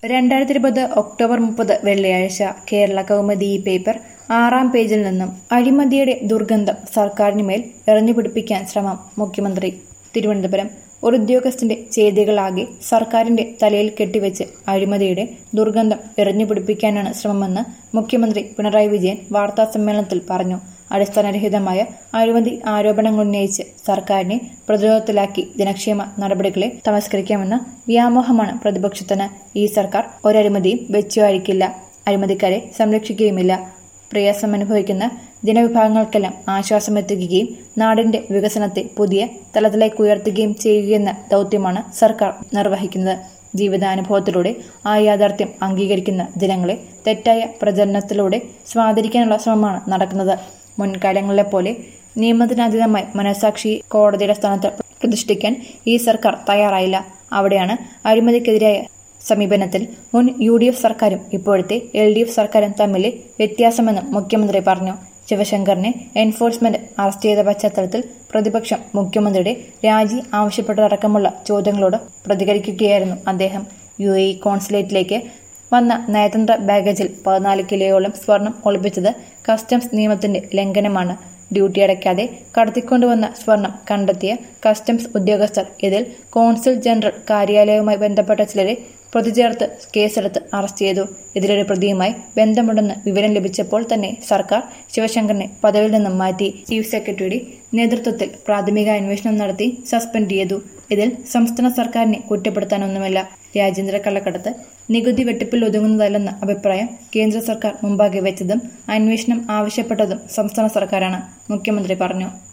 രണ്ടായിരത്തി ഇരുപത് ഒക്ടോബർ മുപ്പത് വെള്ളിയാഴ്ച കേരള കൗമുദി ഈ പേപ്പർ ആറാം പേജിൽ നിന്നും അഴിമതിയുടെ ദുർഗന്ധം സർക്കാരിനുമേൽ എറിഞ്ഞുപിടിപ്പിക്കാൻ ശ്രമം മുഖ്യമന്ത്രി തിരുവനന്തപുരം ഒരു ഉദ്യോഗസ്ഥന്റെ ചെയ്തികളാകെ സർക്കാരിന്റെ തലയിൽ കെട്ടിവെച്ച് അഴിമതിയുടെ ദുർഗന്ധം എറിഞ്ഞുപിടിപ്പിക്കാനാണ് ശ്രമമെന്ന് മുഖ്യമന്ത്രി പിണറായി വിജയൻ വാർത്താസമ്മേളനത്തിൽ പറഞ്ഞു അടിസ്ഥാനരഹിതമായ അഴിമതി ആരോപണങ്ങൾ ഉന്നയിച്ച് സർക്കാരിനെ പ്രതിരോധത്തിലാക്കി ജനക്ഷേമ നടപടികളെ തമസ്കരിക്കാമെന്ന വ്യാമോഹമാണ് പ്രതിപക്ഷത്തിന് ഈ സർക്കാർ ഒരഴിമതിയും വെച്ചുവാഴിക്കില്ല അഴിമതിക്കാരെ സംരക്ഷിക്കുകയുമില്ല പ്രയാസമനുഭവിക്കുന്ന ജനവിഭാഗങ്ങൾക്കെല്ലാം ആശ്വാസമെത്തിക്കുകയും നാടിന്റെ വികസനത്തെ പുതിയ തലത്തിലേക്ക് ഉയർത്തുകയും ചെയ്യുകയെന്ന ദൗത്യമാണ് സർക്കാർ നിർവഹിക്കുന്നത് ജീവിതാനുഭവത്തിലൂടെ ആ യാഥാർത്ഥ്യം അംഗീകരിക്കുന്ന ജനങ്ങളെ തെറ്റായ പ്രചരണത്തിലൂടെ സ്വാധീനിക്കാനുള്ള ശ്രമമാണ് നടക്കുന്നത് മുൻകാലങ്ങളിലെ പോലെ നിയമത്തിനതീതമായി മനസാക്ഷിയെ കോടതിയുടെ സ്ഥാനത്ത് പ്രതിഷ്ഠിക്കാൻ ഈ സർക്കാർ തയ്യാറായില്ല അവിടെയാണ് അഴിമതിക്കെതിരായ സമീപനത്തിൽ മുൻ യു ഡി എഫ് സർക്കാരും ഇപ്പോഴത്തെ എൽ ഡി എഫ് സർക്കാരും തമ്മിലെ വ്യത്യാസമെന്നും മുഖ്യമന്ത്രി പറഞ്ഞു ശിവശങ്കറിനെ എൻഫോഴ്സ്മെന്റ് അറസ്റ്റ് ചെയ്ത പശ്ചാത്തലത്തിൽ പ്രതിപക്ഷം മുഖ്യമന്ത്രിയുടെ രാജി ആവശ്യപ്പെട്ടതടക്കമുള്ള ചോദ്യങ്ങളോട് പ്രതികരിക്കുകയായിരുന്നു അദ്ദേഹം യു എ കോൺസുലേറ്റിലേക്ക് വന്ന നയതന്ത്ര ബാഗേജിൽ പതിനാല് കിലോയോളം സ്വർണം ഒളിപ്പിച്ചത് കസ്റ്റംസ് നിയമത്തിന്റെ ലംഘനമാണ് ഡ്യൂട്ടി അടയ്ക്കാതെ കടത്തിക്കൊണ്ടുവന്ന സ്വർണം കണ്ടെത്തിയ കസ്റ്റംസ് ഉദ്യോഗസ്ഥർ ഇതിൽ കോൺസുൽ ജനറൽ കാര്യാലയവുമായി ബന്ധപ്പെട്ട ചിലരെ പ്രതി ചേർത്ത് കേസെടുത്ത് അറസ്റ്റ് ചെയ്തു ഇതിലൊരു പ്രതിയുമായി ബന്ധമുണ്ടെന്ന് വിവരം ലഭിച്ചപ്പോൾ തന്നെ സർക്കാർ ശിവശങ്കറിനെ പദവിയിൽ നിന്നും മാറ്റി ചീഫ് സെക്രട്ടറിയുടെ നേതൃത്വത്തിൽ പ്രാഥമിക അന്വേഷണം നടത്തി സസ്പെൻഡ് ചെയ്തു ഇതിൽ സംസ്ഥാന സർക്കാരിനെ കുറ്റപ്പെടുത്താനൊന്നുമില്ല രാജ്യാന്തര കള്ളക്കടത്ത് നികുതി വെട്ടിപ്പിൽ ഒതുങ്ങുന്നതല്ലെന്ന അഭിപ്രായം കേന്ദ്ര സർക്കാർ മുമ്പാകെ വെച്ചതും അന്വേഷണം ആവശ്യപ്പെട്ടതും സംസ്ഥാന സർക്കാരാണ് മുഖ്യമന്ത്രി പറഞ്ഞു